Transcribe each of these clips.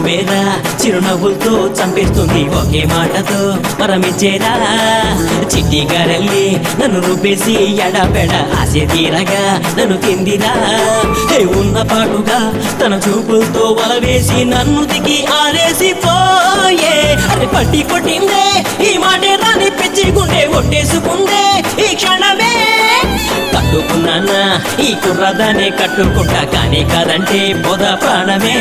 పువ్వేరా చిరునవ్వులతో చంపేస్తుంది ఒకే మాటతో వరమిచ్చేరా చిట్టి గారెల్లి నన్ను రుబ్బేసి ఎడపెడ ఆశ తీరగా నన్ను తిందిరా హే ఉన్న పాటుగా తన చూపులతో వలవేసి నన్ను దిగి ఆరేసి పోయే అరే పట్టి కొట్టిందే ఈ మాటే రాని పిచ్చి గుండె ఒట్టేసుకుందే ఈ క్షణమే కట్టుకున్నానా ఈ కుర్రదానే కట్టుకుంటా కానీ కాదంటే పొద ప్రాణమే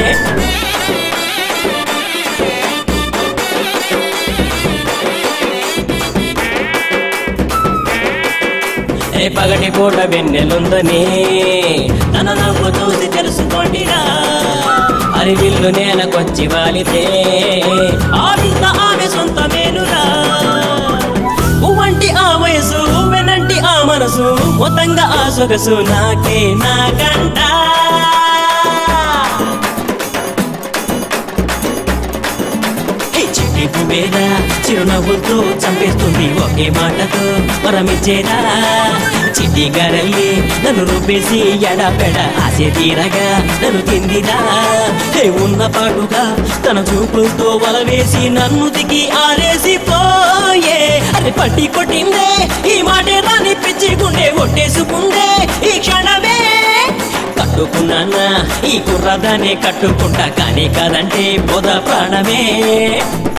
ఏ పగటి పూట వెన్నెలుందని తన నవ్వు చూసి తెలుసుకోండిరా అది విల్లు నేలకొచ్చి వాలితే ఆ వింత ఆమె సొంతమేనురా ఉవ్వంటి ఆ వయసు వెనంటి ఆ మనసు మొత్తంగా ఆ సొగసు నాకే నాకంట హే చిట్టి పువ్వేరా చిరునవ్వులతో చంపేస్తుంది ఒకే మాటతో వరమిచ్చేరా చిట్టి గారల్లి నన్ను రుబ్బేసి ఎడపెడ ఆశ తీరగా నన్ను తిందిరా హే ఉన్న పాటుగా తన చూపులతో వలవేసి నన్ను దిగి ఆరేసి పోయే అది పట్టి కొట్టిందే ఈ మాటే రాని పిచ్చి గుండె ఒట్టేసుకుందే ఈ క్షణమే కట్టుకున్నానా ఈ కుర్రదానే కట్టుకుంటా కానీ కాదంటే పొద ప్రాణమే